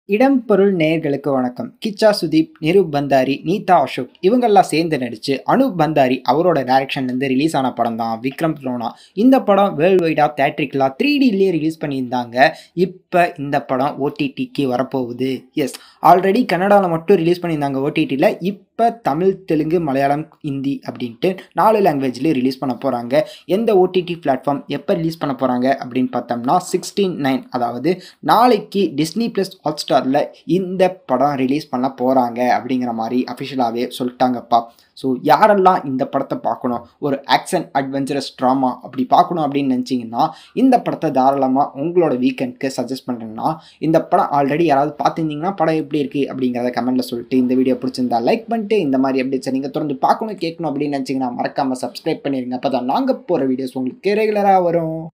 இடம் பொருள் நேயர்களுக்கு வணக்கம் கிச்சா சுதீப் நிரு பந்தாரி நீதா அசோக் இவங்கெல்லாம் சேர்ந்து நடிச்சு அனூப் பந்தாரி அவரோட டைரக்ஷன்லேருந்து ரிலீஸ் ஆன படம் தான் விக்ரம் ரோனா இந்த படம் வேர்ல்டு வைடாக தேட்ரிக்கலாக த்ரீ டிலேயே ரிலீஸ் பண்ணியிருந்தாங்க இப்போ இந்த படம் ஓடிடிக்கு வரப்போகுது எஸ் ஆல்ரெடி கன்னடாவில் மட்டும் ரிலீஸ் பண்ணியிருந்தாங்க ஓடிடியில் இப்போ தமிழ் தெலுங்கு மலையாளம் ஹிந்தி அப்படின்ட்டு நாலு லாங்குவேஜ்லேயும் ரிலீஸ் பண்ண போகிறாங்க எந்த ஓடிடி பிளாட்ஃபார்ம் எப்போ ரிலீஸ் பண்ண போகிறாங்க அப்படின்னு பார்த்தோம்னா சிக்ஸ்டீன் நைன் அதாவது நாளைக்கு டிஸ்னி ப்ளஸ் ஹாட் ஸ்டாரில் இந்த படம் ரிலீஸ் பண்ண போகிறாங்க அப்படிங்கிற மாதிரி அஃபிஷியலாகவே சொல்லிட்டாங்கப்பா ஸோ யாரெல்லாம் இந்த படத்தை பார்க்கணும் ஒரு ஆக்ஷன் அட்வென்ச்சரஸ் ட்ராமா அப்படி பார்க்கணும் அப்படின்னு நினச்சிங்கன்னா இந்த படத்தை தாராளமாக உங்களோட வீக்கெண்ட்க்கு சஜஸ்ட் பண்ணுறேன்னா இந்த படம் ஆல்ரெடி யாராவது பார்த்துருந்தீங்கன்னா படம் எப்படி இருக்குது அப்படிங்கிறத கமெண்ட்டில் சொல்லிட்டு இந்த வீடியோ பிடிச்சிருந்தா லைக் பண்ணிட்டு இந்த மாதிரி அப்டேட்ஸை நீங்கள் தொடர்ந்து பார்க்கணும் கேட்கணும் அப்படின்னு நினச்சிங்கன்னா மறக்காமல் சப்ஸ்கிரைப் பண்ணிடுங்க அப்போ தான் நாங்கள் போகிற வீடியோஸ் உங்களுக்கு ரெகுலராக வரும்